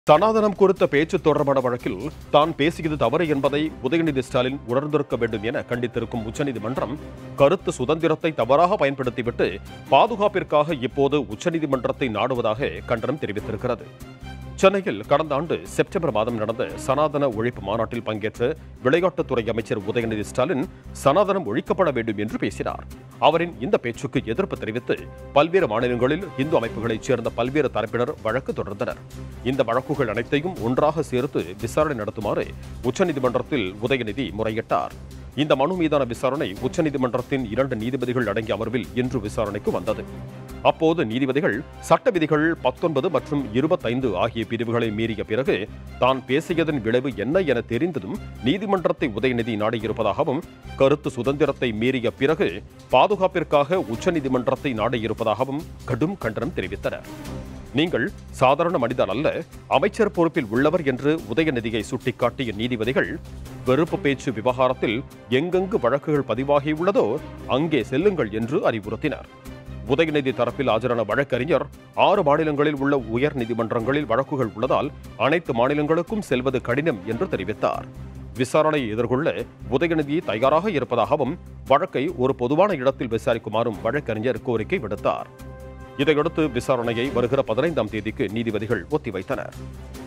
சனாதனம் குறித்த பேச்சு தொடர்பான வழக்கில் தான் பேசியது தவறு என்பதை உதயநிதி ஸ்டாலின் உணர்ந்திருக்க வேண்டும் என கண்டித்திருக்கும் உச்சநீதிமன்றம் கருத்து சுதந்திரத்தை தவறாக பயன்படுத்திவிட்டு பாதுகாப்பிற்காக இப்போது உச்சநீதிமன்றத்தை நாடுவதாக கண்டனம் தெரிவித்திருக்கிறது சென்னையில் கடந்த ஆண்டு செப்டம்பர் மாதம் நடந்த சனாதன ஒழிப்பு மாநாட்டில் பங்கேற்ற விளையாட்டுத்துறை அமைச்சர் உதயநிதி ஸ்டாலின் சனாதனம் ஒழிக்கப்பட வேண்டும் என்று பேசினார் அவரின் இந்த பேச்சுக்கு எதிர்ப்பு தெரிவித்து பல்வேறு மாநிலங்களில் இந்து அமைப்புகளைச் சேர்ந்த பல்வேறு தரப்பினர் வழக்கு தொடர்ந்தனர் இந்த வழக்குகள் அனைத்தையும் ஒன்றாக சேர்த்து விசாரணை நடத்துமாறு உச்சநீதிமன்றத்தில் உதயநிதி முறையிட்டார் இந்த மனு மீதான விசாரணை உச்சநீதிமன்றத்தின் இரண்டு நீதிபதிகள் அடங்கிய அமர்வில் இன்று விசாரணைக்கு வந்தது அப்போது நீதிபதிகள் சட்ட விதிகள் பத்தொன்பது மற்றும் இருபத்தைந்து ஆகிய பிரிவுகளை மீறிய பிறகு தான் பேசியதன் விளைவு என்ன என தெரிந்ததும் நீதிமன்றத்தை உதயநிதி நாடியிருப்பதாகவும் கருத்து சுதந்திரத்தை மீறிய பிறகு பாதுகாப்பிற்காக உச்சநீதிமன்றத்தை நாடியிருப்பதாகவும் கடும் கண்டனம் தெரிவித்தனர் நீங்கள் சாதாரண மனிதர் அல்ல அமைச்சர் பொறுப்பில் உள்ளவர் என்று உதயநிதியை சுட்டிக்காட்டிய நீதிபதிகள் வெறுப்பு பேச்சு விவகாரத்தில் எங்கெங்கு வழக்குகள் பதிவாகியுள்ளதோ அங்கே செல்லுங்கள் என்று அறிவுறுத்தினர் உதயநிதி தரப்பில் ஆஜரான வழக்கறிஞர் ஆறு மாநிலங்களில் உள்ள உயர் நீதிமன்றங்களில் வழக்குகள் உள்ளதால் அனைத்து மாநிலங்களுக்கும் செல்வது கடினம் என்று தெரிவித்தார் விசாரணையை எதிர்கொள்ள உதயநிதி தயாராக இருப்பதாகவும் வழக்கை ஒரு பொதுவான இடத்தில் விசாரிக்குமாறும் வழக்கறிஞர் கோரிக்கை விடுத்தார் இதையடுத்து விசாரணையை வருகிற பதினைந்தாம் தேதிக்கு நீதிபதிகள் ஒத்திவைத்தனர்